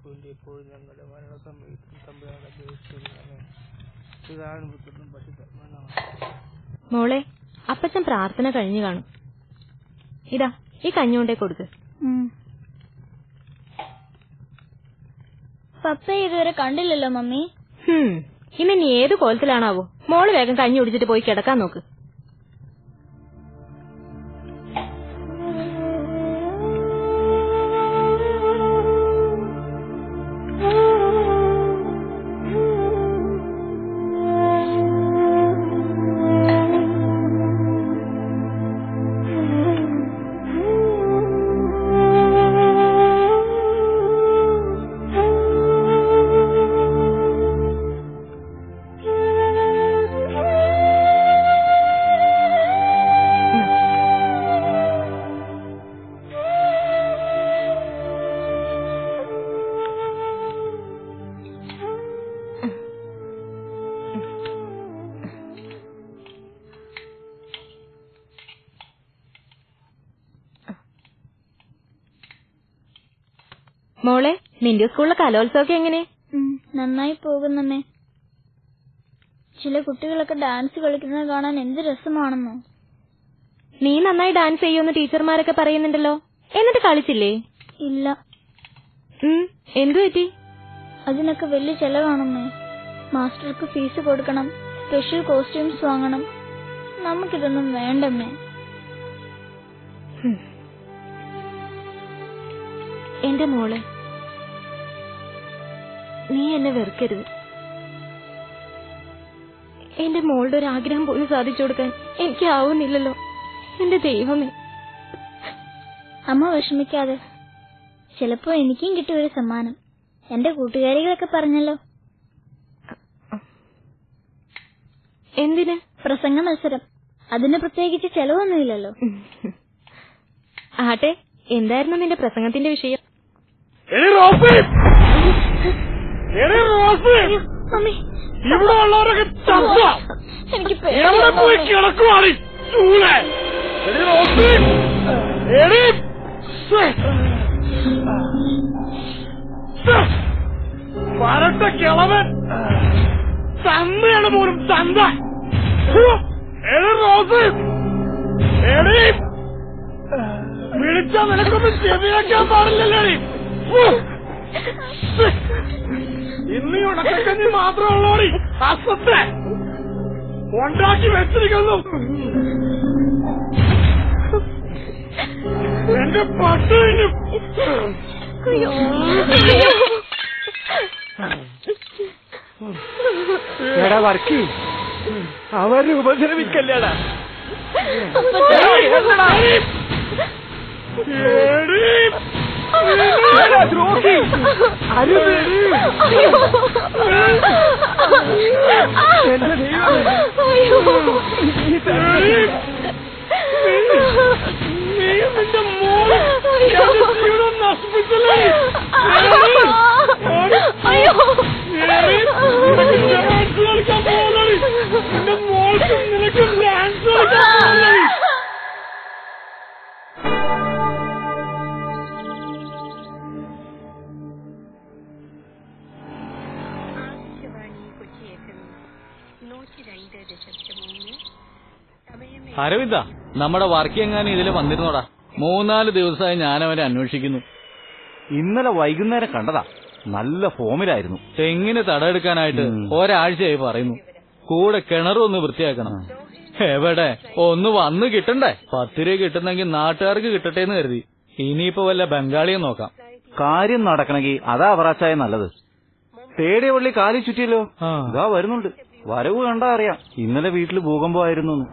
വേണ്ടി എപ്പോഴും ഞങ്ങളുടെ മരണസമയത്തും തമ്പുരാനെ അപേക്ഷിക്കുന്നതാണ് പിതാവിനും പുത്രനും പരിശുദ്ധാത്മാവിനുമായ മോളെ അപ്പച്ചൻ പ്രാർത്ഥന കഴിഞ്ഞു കാണും ഇതാ ഈ കഞ്ഞുകൊണ്ടേ കൊടുക്ക് പപ്പയെ ഇതുവരെ കണ്ടില്ലല്ലോ മമ്മി ഹും ഇന്ന് നീ ഏത് കോലത്തിലാണാവോ മോള് വേഗം കഞ്ഞി കുടിച്ചിട്ട് പോയി കിടക്കാൻ നോക്ക് മോളെ നിന്റെ സ്കൂളിലെ കലോത്സവമൊക്കെ എങ്ങനെ ഉം, നന്നായി പോകുന്നമ്മേ ചില കുട്ടികളൊക്കെ ഡാൻസ് കളിക്കുന്നത് കാണാൻ എന്ത് രസമാണെന്നോ നീ നന്നായി ഡാൻസ് ചെയ്യുമെന്ന് ടീച്ചർമാരൊക്കെ പറയുന്നുണ്ടല്ലോ എന്നിട്ട് കളിച്ചില്ലേ ഇല്ല ഉം എന്തു പറ്റി അതിനൊക്കെ വലിയ ചെലവാണമ്മേ മാസ്റ്റർക്ക് ഫീസ് കൊടുക്കണം സ്പെഷ്യൽ കോസ്റ്റ്യൂംസ് വാങ്ങണം നമുക്കിതൊന്നും വേണ്ടമ്മേ എന്റെ മോളെ നീ എന്നെ വെറുക്കരുത് എന്റെ മോളുടെ ഒരു ആഗ്രഹം പോലും സാധിച്ചു കൊടുക്കാൻ എനിക്കാവുന്നില്ലല്ലോ എന്റെ ദൈവമേ അമ്മ വിഷമിക്കാതെ ചിലപ്പോ എനിക്കും കിട്ടിയ ഒരു സമ്മാനം എന്റെ കൂട്ടുകാരികളൊക്കെ പറഞ്ഞല്ലോ എന്തിന് പ്രസംഗ മത്സരം അതിന് പ്രത്യേകിച്ച് ചെലവൊന്നുമില്ലല്ലോ ആട്ടെ എന്തായിരുന്നു നിന്റെ പ്രസംഗത്തിന്റെ വിഷയം എടി റോസി എടി റോസി മമ്മി ഇവിടെ ഉള്ളവരൊക്കെ ചത്ത എനിക്ക് എവിടെ പോയി കിടക്കുവാണ് ചൂളെ എടി റോസി എടി ശ്ശേ. ശ്ശേ. വരട്ട കിളവൻ ചന്തയാണ് പോലും ചന്ത ഹു. എടി റോസി എടി വിളിച്ചാ നിനക്കൊന്നും ചെവി വെക്കാൻ പാടില്ലല്ലേടി ഹു. ശ്ശേ. ഇന്ന് ഈ ഉണക്കക്കഞ്ഞി മാത്രമുള്ളോടി അസത്തെ ഉണ്ടാക്കി വെച്ചിരിക്കുന്നു എന്റെ പട്ടു എടാ വർക്കി അവരെ ഉപദ്രവിക്കല്ലേടാ എടാ ദ്രോഹി അരുത് എന്റെ ദൈവമേ നീ തന്നെ നീ നിന്റെ മോൾ എന്റെ ജീവിതം നശിപ്പിച്ചല്ലേ ഡാൻസ് കളിക്കാൻ പോകുന്നത് നിന്റെ മോൾക്ക് നിനക്ക് ഡാൻസ് കളിക്കാൻ പോകുന്നത് അരവിന്ദ നമ്മുടെ വർക്ക് എങ്ങാനും ഇതിൽ വന്നിരുന്നോടാ മൂന്നാല് ദിവസമായി ഞാൻ അവനെ അന്വേഷിക്കുന്നു ഇന്നലെ വൈകുന്നേരം കണ്ടതാ നല്ല ഫോമിലായിരുന്നു തെങ്ങിന് തടമെടുക്കാനായിട്ട് ഒരാഴ്ചയായി പറയുന്നു കൂടെ കിണറും ഒന്ന് വൃത്തിയാക്കണം എവിടെ ഒന്ന് വന്ന് കിട്ടണ്ടേ പത്ത് രൂപ കിട്ടുന്നെങ്കിൽ നാട്ടുകാർക്ക് കിട്ടട്ടെ എന്ന് കരുതി ഇനിയിപ്പോ വല്ല ബംഗാളിയെ നോക്കാം കാര്യം നടക്കണമെങ്കിൽ അതാ അവറാച്ചായ നല്ലത് തേടിയ പള്ളി കാലി ചുറ്റിയല്ലോ ആ. ഇതാ വരുന്നുണ്ട് വരവ് കണ്ടാ അറിയാം ഇന്നലെ വീട്ടിൽ ഭൂകമ്പമായിരുന്നു എന്ന്.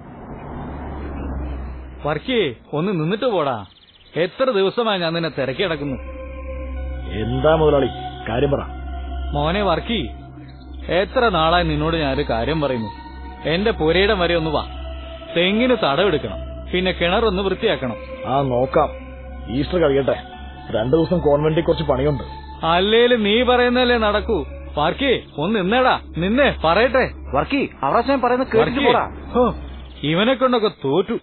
വർക്കേ ഒന്ന് നിന്നിട്ട് പോടാ എത്ര ദിവസമായി ഞാൻ നിന്നെ തിരക്കി കിടക്കുന്നു എന്താ മുതലാളി കാര്യം പറ മോനെ വർക്കി എത്ര നാളായി നിന്നോട് ഞാനൊരു കാര്യം പറയുന്നു എന്റെ പുരയിടം വരെ ഒന്ന് വാ തെങ്ങിന് തടവെടുക്കണം പിന്നെ കിണറൊന്ന് വൃത്തിയാക്കണം ആ നോക്കാം ഈസ്റ്റർ കഴിയട്ടെ രണ്ടു ദിവസം കോൺവെന്റിൽ കുറച്ച് പണിയുണ്ട് അല്ലേലും നീ പറയുന്നല്ലേ നടക്കൂ വർക്കി ഒന്ന് നിന്നേടാ നിന്നേ പറയട്ടെ വർക്കി അവറാച്ചായൻ പറയുന്നത് കേട്ടിട്ട് വർക്കി, പോടാ ഹോ, ഇവനെ കൊണ്ടൊക്കെ തോറ്റു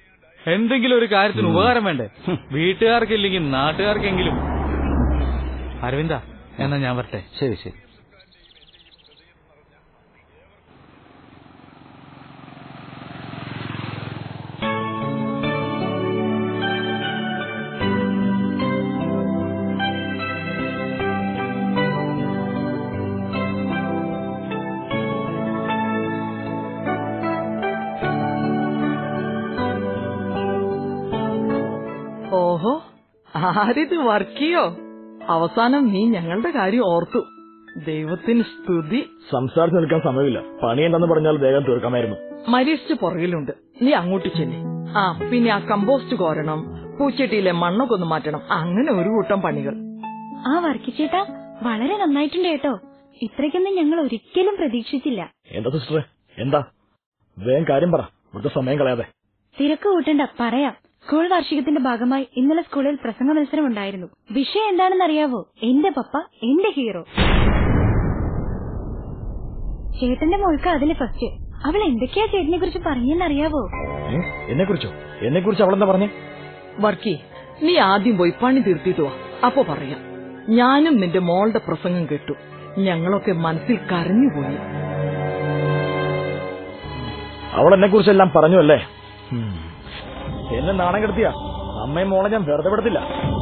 എന്തെങ്കിലും ഒരു കാര്യത്തിന് ഉപകാരം വേണ്ടേ വീട്ടുകാർക്കില്ലെങ്കിൽ നാട്ടുകാർക്കെങ്കിലും അരവിന്ദ എന്നാ ഞാൻ വരട്ടെ ശരി ശരി ഓഹോ ആരിത് വർക്കിയോ അവസാനം നീ ഞങ്ങളുടെ കാര്യം ഓർത്തു ദൈവത്തിന് സ്തുതി സംസാരിച്ച് നിൽക്കാൻ സമയമില്ല പണി എന്താന്ന് പറഞ്ഞാൽ വേഗം തീർക്കാമായിരുന്നു മരീസ്റ്റ് പുറകിലുണ്ട് നീ അങ്ങോട്ട് ചെല്ലേ ആ പിന്നെ ആ കമ്പോസ്റ്റ് കോരണം പൂച്ചട്ടിയിലെ മണ്ണൊക്കെ ഒന്ന് മാറ്റണം അങ്ങനെ ഒരു കൂട്ടം പണികൾ ആ വർക്കിച്ചേട്ടാ വളരെ നന്നായിട്ടുണ്ട് കേട്ടോ ഇത്രയ്ക്കൊന്നും ഞങ്ങൾ ഒരിക്കലും പ്രതീക്ഷിച്ചില്ല എന്താ സിസ്റ്ററെ എന്താ വേഗം കാര്യം പറ ഇവിടുത്തെ സമയം കളയാതെ തിരക്ക് കൂട്ടണ്ട പറയാം സ്കൂൾ വാർഷികത്തിന്റെ ഭാഗമായി ഇന്നലെ സ്കൂളിൽ പ്രസംഗ മത്സരം ഉണ്ടായിരുന്നു വിഷയം എന്താണെന്ന് അറിയാവോ എന്റെ പപ്പ എന്റെ ഹീറോ ചേട്ടന്റെ മോൾക്ക് അതില് ഫസ്റ്റ് അവൾ എന്തൊക്കെയാ ചേട്ടനെ കുറിച്ച് പറഞ്ഞെന്നറിയാവോ എന്നെ കുറിച്ചോ എന്നെ കുറിച്ച് അവളെന്താ പറഞ്ഞേ വർക്കി നീ ആദ്യം പോയി പണി തീർത്തിട്ട് വാ അപ്പൊ പറയാം ഞാനും നിന്റെ മോളുടെ പ്രസംഗം കേട്ടു ഞങ്ങളൊക്കെ മനസ്സിൽ കരഞ്ഞുപോയി അവൾ എന്നെ കുറിച്ചെല്ലാം പറഞ്ഞു അല്ലേ ഉം. എന്നെ നാണം കെടുത്തിയ അമ്മയും മോളെ ഞാൻ വെറുതെ വിടത്തില്ല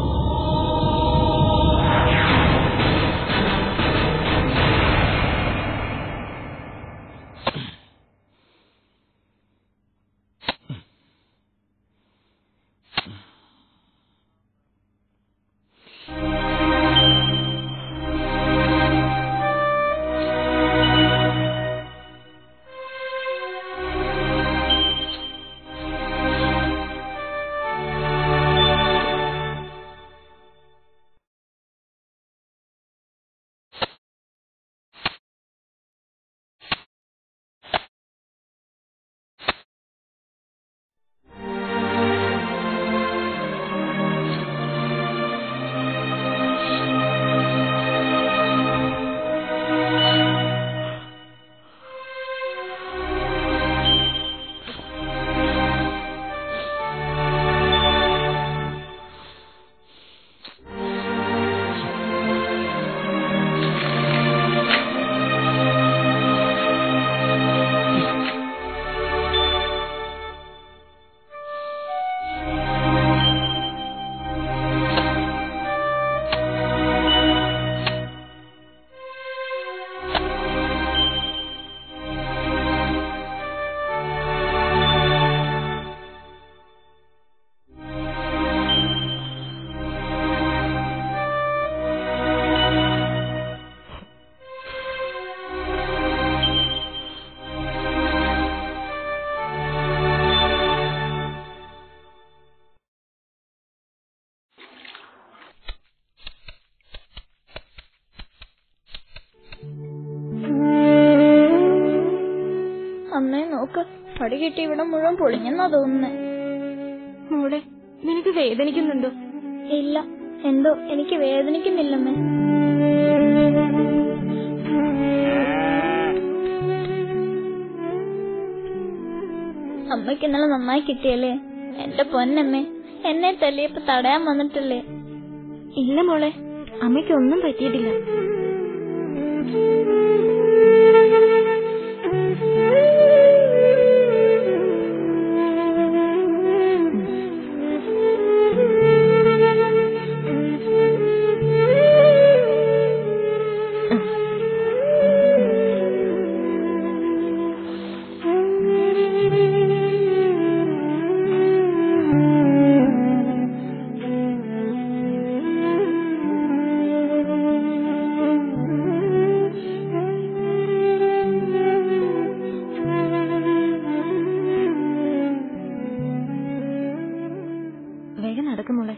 അമ്മേ നോക്ക് പടി കിട്ടി ഇവിടെ മുഴുവൻ പൊളിഞ്ഞെന്നാ തോന്നുന്നേ മോളെ നിനക്ക് വേദനിക്കുന്നുണ്ടോ ഇല്ല എന്തോ എനിക്ക് വേദനിക്കുന്നില്ലമ്മേ അമ്മയ്ക്ക് ഇന്നലെ നന്നായി കിട്ടിയല്ലേ എന്റെ പൊന്നമ്മേ എന്നെ തല്ലിയപ്പോ തടയാൻ വന്നിട്ടില്ലേ ഇല്ല മോളെ അമ്മയ്ക്ക് ഒന്നും പറ്റിയിട്ടില്ല വേഗം നടക്കും മോളെ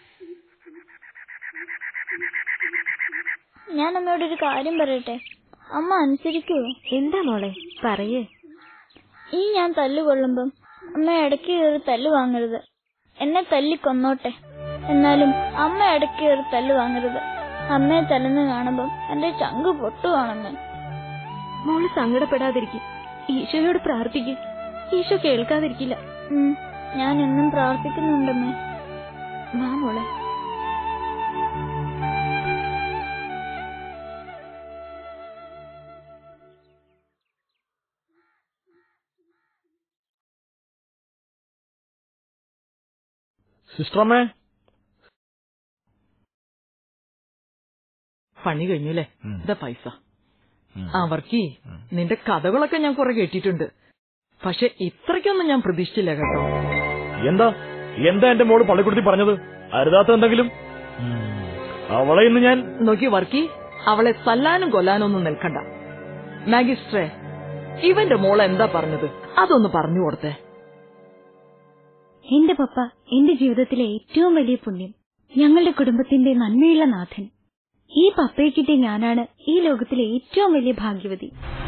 ഞാൻ അമ്മയോട് ഒരു കാര്യം പറയട്ടെ അമ്മ അനുസരിക്കോ എന്താ മോളെ പറയേ ഈ ഞാൻ തല്ലുകൊള്ളുമ്പം അമ്മ ഇടയ്ക്ക് കയറി തല്ലു വാങ്ങരുത് എന്നെ തല്ലി കൊന്നോട്ടെ എന്നാലും അമ്മ ഇടയ്ക്ക് കയറി തല്ലു വാങ്ങരുത് അമ്മയെ തല്ലുന്ന കാണുമ്പം എന്റെ ചങ്ക് പൊട്ടുവാണമ്മേ മോള് സങ്കടപ്പെടാതിരിക്കും ഈശോയോട് പ്രാർത്ഥിക്കും ഈശോ കേൾക്കാതിരിക്കില്ല ഉം, ഞാൻ എന്നും പ്രാർത്ഥിക്കുന്നുണ്ടമ്മേ വാ മോളെ സിസ്റ്ററമ്മേ പണി കഴിഞ്ഞല്ലേ ഉം. ഇതാ പൈസ ഉം. ആ വർക്കി നിന്റെ കഥകളൊക്കെ ഞാൻ കുറെ കേട്ടിട്ടുണ്ട് പക്ഷെ ഇത്രയ്ക്കൊന്നും ഞാൻ പ്രതീക്ഷിച്ചില്ല കേട്ടോ എന്താ എന്താ എന്റെ മോള് പള്ളിക്കുടുത്തി പറഞ്ഞത് അരുതാത്ത എന്തെങ്കിലും ഉം. അവളെ ഇന്ന് ഞാൻ നോക്കി വർക്കി അവളെ തല്ലാനും കൊല്ലാനും ഒന്നും നിൽക്കണ്ട മാഗിസ്ട്രേ ഇവന്റെ മോൾ എന്താ പറഞ്ഞത് അതൊന്ന് പറഞ്ഞു കൊടുത്തേ എന്റെ പപ്പ എന്റെ ജീവിതത്തിലെ ഏറ്റവും വലിയ പുണ്യം ഞങ്ങളുടെ കുടുംബത്തിന്റെ നന്മയുള്ള നാഥൻ ഈ പപ്പയെ കിട്ടിയ ഞാനാണ് ഈ ലോകത്തിലെ ഏറ്റവും വലിയ ഭാഗ്യവതി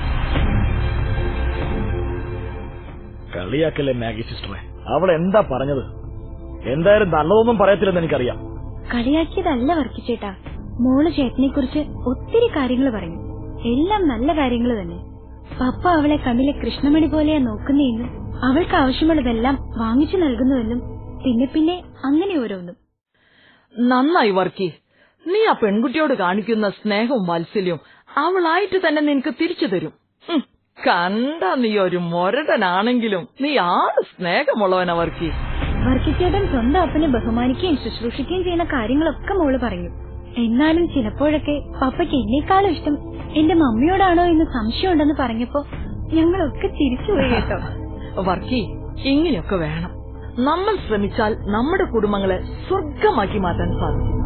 കളിയാക്കല്ലേ മാഗി സിസ്റ്ററെ അവൾ എന്താ പറഞ്ഞത് എന്തായാലും നല്ലതൊന്നും പറയത്തില്ലെന്ന് എനിക്കറിയാം കളിയാക്കിയതല്ല വർക്കിച്ചേട്ടാ മോള് ചേട്ടനെ കുറിച്ച് ഒത്തിരി കാര്യങ്ങൾ പറഞ്ഞു എല്ലാം നല്ല കാര്യങ്ങൾ തന്നെ പപ്പ അവളെ കണ്ണിലെ കൃഷ്ണമണി പോലെയാ നോക്കുന്നതെന്നും അവൾക്ക് ആവശ്യമുള്ളതെല്ലാം വാങ്ങിച്ചു നൽകുന്നുവെന്നും പിന്നെ പിന്നെ അങ്ങനെ ഓരോന്നും നന്നായി വർക്കി നീ ആ പെൺകുട്ടിയോട് കാണിക്കുന്ന സ്നേഹവും വാത്സല്യവും അവളായിട്ട് തന്നെ നിനക്ക് തിരിച്ചു തരും ഉം, കണ്ട നീ ഒരു മൊരടനാണെങ്കിലും നീ ആള് സ്നേഹമുള്ളവനാ വർക്കി വർക്കിച്ചേട്ടൻ സ്വന്തം അപ്പനെ ബഹുമാനിക്കുകയും ശുശ്രൂഷിക്കുകയും ചെയ്യുന്ന കാര്യങ്ങളൊക്കെ മോള് പറഞ്ഞു എന്നാലും ചിലപ്പോഴൊക്കെ പപ്പയ്ക്ക് എന്നെക്കാളും ഇഷ്ടം എന്റെ മമ്മിയോടാണോ എന്ന് സംശയമുണ്ടെന്ന് പറഞ്ഞപ്പോ ഞങ്ങളൊക്കെ ചിരിച്ചുപോയി കേട്ടോ വർക്കി ഇങ്ങനെയൊക്കെ വേണം നമ്മൾ ശ്രമിച്ചാൽ നമ്മുടെ കുടുംബങ്ങളെ സ്വർഗമാക്കി മാറ്റാൻ സാധിക്കും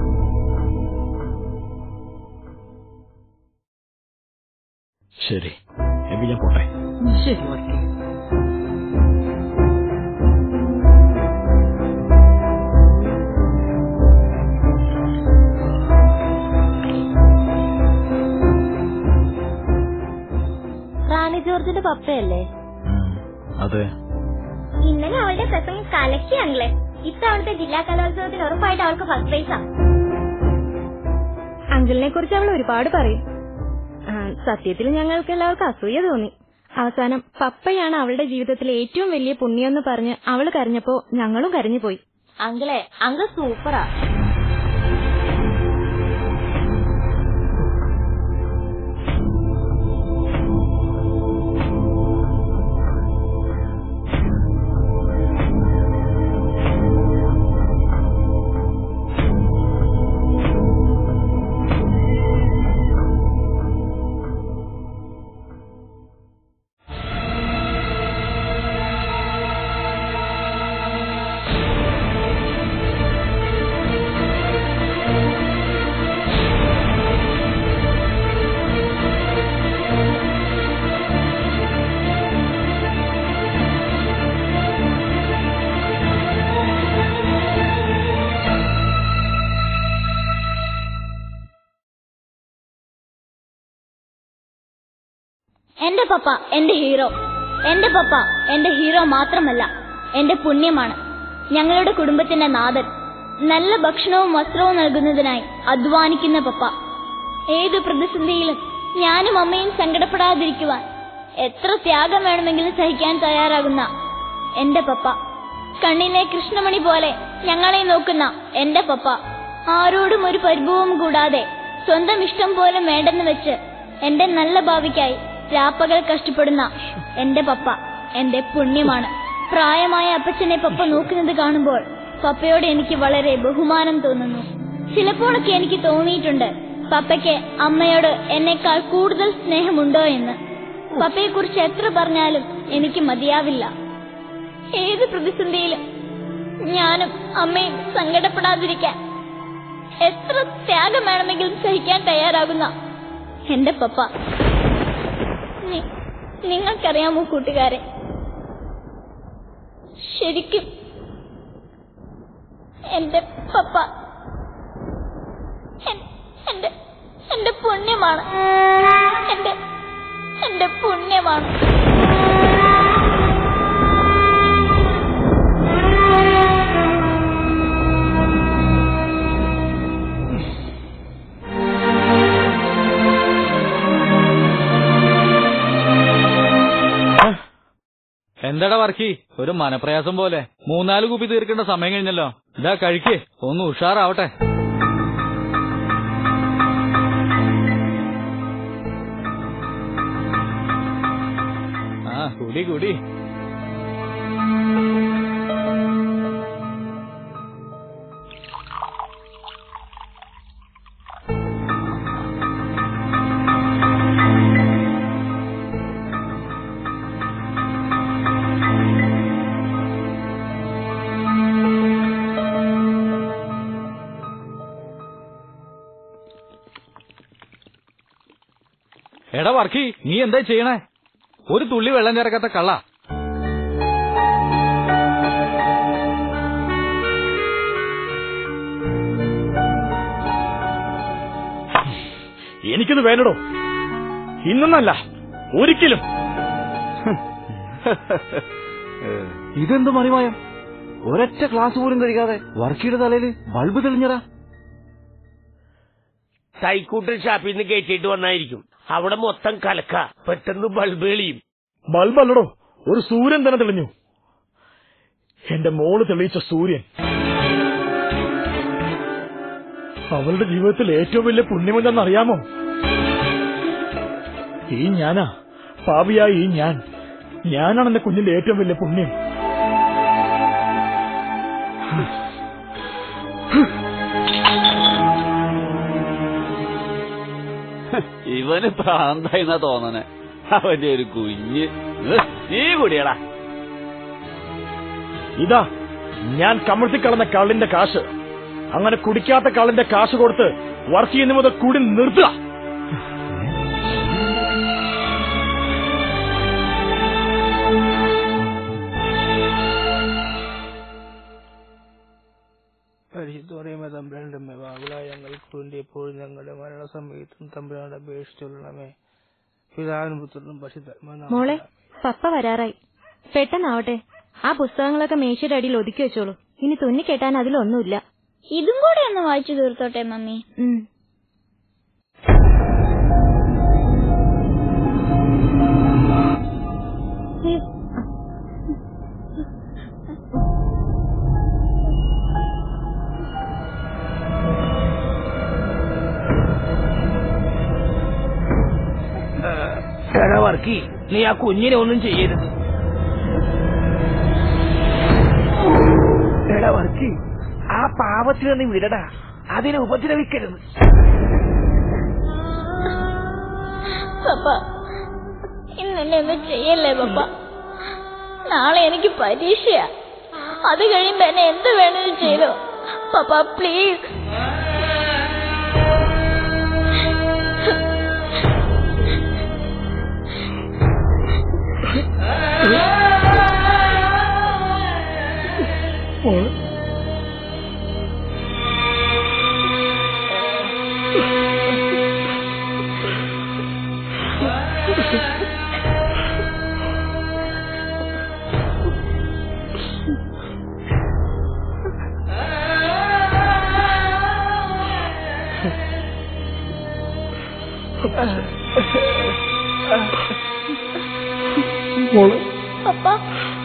ശരി എങ്കിൽ ഞാൻ പോട്ടെ ശരി വർക്കി റാണി ജോർജിന്റെ പപ്പയല്ലേ ഉം. അതെ ഇന്നലെ അവളുടെ പ്രസംഗം കലക്കിയാണല്ലേ ഇത്തവണത്തെ ജില്ലാ കലോത്സവത്തിൽ ഉറപ്പായിട്ട് അവൾക്ക് ഫസ്റ്റ് പ്രൈസാ അങ്കിളിനെ കുറിച്ച് അവൾ ഒരുപാട് പറയും ആ, സത്യത്തിൽ ഞങ്ങൾക്ക് എല്ലാവർക്കും അസൂയ തോന്നി അവസാനം പപ്പയാണ് അവളുടെ ജീവിതത്തിലെ ഏറ്റവും വലിയ പുണ്യമെന്ന് പറഞ്ഞ് അവള് കരഞ്ഞപ്പോ ഞങ്ങളും കരഞ്ഞുപോയി അങ്കിളെ അങ്കിൾ സൂപ്പറാ എന്റെ പപ്പ എന്റെ ഹീറോ എന്റെ പപ്പ എന്റെ ഹീറോ മാത്രമല്ല എന്റെ പുണ്യമാണ് ഞങ്ങളുടെ കുടുംബത്തിന്റെ നാഥൻ നല്ല ഭക്ഷണവും വസ്ത്രവും നൽകുന്നതിനായി അധ്വാനിക്കുന്ന പപ്പ ഏത് പ്രതിസന്ധിയിലും ഞാനും അമ്മയും സങ്കടപ്പെടാതിരിക്കുവാൻ എത്ര ത്യാഗം വേണമെങ്കിലും സഹിക്കാൻ തയ്യാറാകുന്ന എന്റെ പപ്പ കണ്ണിലെ കൃഷ്ണമണി പോലെ ഞങ്ങളെ നോക്കുന്ന എന്റെ പപ്പ ആരോടും ഒരു പരിഭവവും കൂടാതെ സ്വന്തം ഇഷ്ടം പോലും വേണ്ടെന്ന് വെച്ച് എന്റെ നല്ല ഭാവിക്കായി രാപ്പകൽ കഷ്ടപ്പെടുന്ന എന്റെ പപ്പ എന്റെ പുണ്യമാണ് പ്രായമായ അപ്പച്ചനെ പപ്പ നോക്കുന്നത് കാണുമ്പോൾ പപ്പയോട് എനിക്ക് വളരെ ബഹുമാനം തോന്നുന്നു ചിലപ്പോഴൊക്കെ എനിക്ക് തോന്നിയിട്ടുണ്ട് പപ്പയ്ക്ക് അമ്മയോട് എന്നേക്കാൾ കൂടുതൽ സ്നേഹമുണ്ടോ എന്ന് പപ്പയെ കുറിച്ച് എത്ര പറഞ്ഞാലും എനിക്ക് മതിയാവില്ല ഏത് പ്രതിസന്ധിയിലും ഞാനും അമ്മയും സങ്കടപ്പെടാതിരിക്കാൻ എത്ര ത്യാഗം വേണമെങ്കിലും സഹിക്കാൻ തയ്യാറാകുന്ന എന്റെ പപ്പ നി- നിങ്ങൾക്കറിയാമോ കൂട്ടുകാരെ ശരിക്കും എന്റെ പപ്പ എൻ- എന്റെ എന്റെ പുണ്യമാണ് എന്റെ എന്റെ പുണ്യമാണ് എന്താടാ വർക്കി ഒരു മനപ്രയാസം പോലെ മൂന്നാല് കുപ്പി തീർക്കേണ്ട സമയം കഴിഞ്ഞല്ലോ ഇതാ കഴിക്കേ ഒന്ന് ഉഷാറാവട്ടെ ആ കുടി കുടി എടാ വർക്കി നീ എന്താ ചെയ്യണേ ഒരു തുള്ളി വെള്ളം ചേർക്കാത്ത കള്ള എനിക്കിത് വേണ്ടടോ ഇന്നല്ല ഒരിക്കലും ഇതെന്ത് മറിമായം ഒരൊറ്റ ക്ലാസ് പോലും കഴിക്കാതെ വർക്കിയുടെ തലയിൽ ബൾബ് തെളിഞ്ഞടാ തൈക്കൂട്ടൽ ഷാപ്പിൽ നിന്ന് കയറ്റിയിട്ട് വന്നായിരിക്കും അവിടെ മൊത്തം കലക്ക പെട്ടെന്ന് ബൾബ് എളിയും ബൾബല്ലടോ ഒരു സൂര്യൻ തന്നെ തെളിഞ്ഞു എന്റെ മോള് തെളിയിച്ച സൂര്യൻ അവളുടെ ജീവിതത്തിൽ ഏറ്റവും വലിയ പുണ്യമെന്തെന്ന് അറിയാമോ ഈ ഞാനാ പാപിയായ ഈ ഞാൻ ഞാനാണ് എന്റെ കുഞ്ഞിന്റെ ഏറ്റവും വലിയ പുണ്യം ഇവന് പ്രാന്തായിന്നാ തോന്നണേ അവന്റെ ഒരു കുഞ്ഞ് ഏഹ്, നീ കൂടിയടാ ഇതാ ഞാൻ കമഴ്ത്തിക്കളഞ്ഞ കള്ളിന്റെ കാശ് അങ്ങനെ കുടിക്കാത്ത കള്ളിന്റെ കാശ് കൊടുത്ത് വർക്ക് ചെയ്യുന്ന മുതൽ കൂടി നിർത്തുക പരിശുദ്ധ പറയുമ്പോ തമ്പുരാന്റെ ബാബുലായ ഞങ്ങൾക്ക് വേണ്ടി എപ്പോഴും ഞങ്ങളുടെ മരണസമയത്തും തമ്പുരാന്റെ അപേക്ഷിച്ചുള്ളമേ പിതാവിനും പുത്രനും മോളെ പശുദ്ധ പപ്പ വരാറായി പെട്ടെന്നാവട്ടെ ആ പുസ്തകങ്ങളൊക്കെ മേശയുടെ അടിയിൽ ഒതുക്കി വെച്ചോളൂ ഇനി തുന്നിക്കെട്ടാൻ അതിലൊന്നുമില്ല ഇതും കൂടെ ഒന്ന് വായിച്ചു തീർത്തോട്ടെ മമ്മി ഉം. എടാ വർക്കി നീ ആ കുഞ്ഞിനെ ഒന്നും ചെയ്യരുത് എടാ വർക്കി ആ പാവത്തിനെ നീ വിടടാ അതിനെ ഉപദ്രവിക്കരുത് പപ്പ ഇന്നെന്നെ ഒന്നും ചെയ്യല്ലേ പപ്പ നാളെ എനിക്ക് പരീക്ഷയാ അത് കഴിയുമ്പോ എന്നെ എന്ത് വേണമെങ്കിലും ചെയ്തോ പപ്പ പ്ലീസ് മോള് പപ്പ